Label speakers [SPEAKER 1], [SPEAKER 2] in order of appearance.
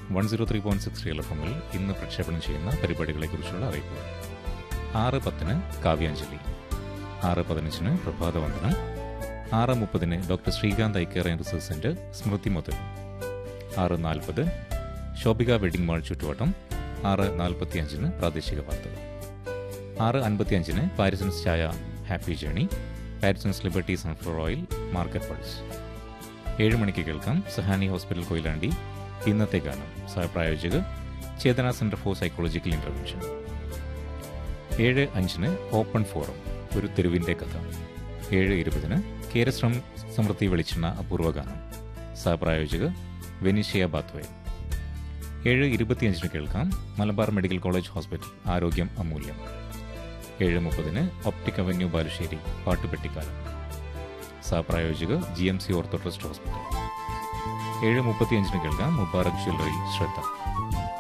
[SPEAKER 1] one zero three point six real F എമ്മിൽ ഇന്ന് പ്രക്ഷേപണം ചെയ്യുന്ന പരിപാടികളെക്കുറിച്ചുള്ള അറിയിപ്പ് ആറ് പത്തിന് കാവ്യാഞ്ജലി ആറ് പതിനഞ്ചിന് പ്രഭാതവന്ദനം ആറ് മുപ്പതിന് ഡോക്ടർ ശ്രീകാന്ത് ഐക്കർ ആൻഡ് റിസർച്ച് സെന്റർ സ്മൃതി മുതൽ ആറ് നാൽപ്പത് ശോഭിക വെഡിംഗ് മാൾ ചുറ്റുവട്ടം ആറ് നാൽപ്പത്തിയഞ്ചിന് പ്രാദേശിക വാർത്തകൾ ആറ് അൻപത്തിയഞ്ചിന് പാരിസൺസ് ചായ happy journey Parisons liberty sunflower oil market pulse ഏഴ് മണിക്ക് കേൾക്കാം സഹാനി ഹോസ്പിറ്റൽ കൊയിലാണ്ടി ഇന്നത്തെ ഗാനം സഹപ്രായോജകർ Chetana centre for psychological intervention ഏഴ് അഞ്ചിന് ഓപ്പൺ ഫോറം ഒരു തെരുവിന്റെ കഥ ഏഴ് ഇരുപതിന് കേരശ്രം സമൃദ്ധി വെളിച്ചെണ്ണ അപൂർവ ഗാനം സഹപ്രായോജകർ വെനിഷ്യ ബാത്വേ ഏഴ് ഇരുപത്തിയഞ്ചിന് കേൾക്കാം മലബാർ മെഡിക്കൽ കോളേജ് ഹോസ്പിറ്റൽ ആരോഗ്യം അമൂല്യം ഏഴ് മുപ്പതിന് ഒപ്റ്റിക് അവന്യൂ ബാലുശ്ശേരി പാട്ടുപെട്ടിക്കാലം സഹപ്രായോജകർ G M C ortho trust hospital ഏഴ് മുപ്പത്തിയഞ്ചിന് കേൾക്കാം മുബാറക് ജ്വല്ലറി ശ്രദ്ധ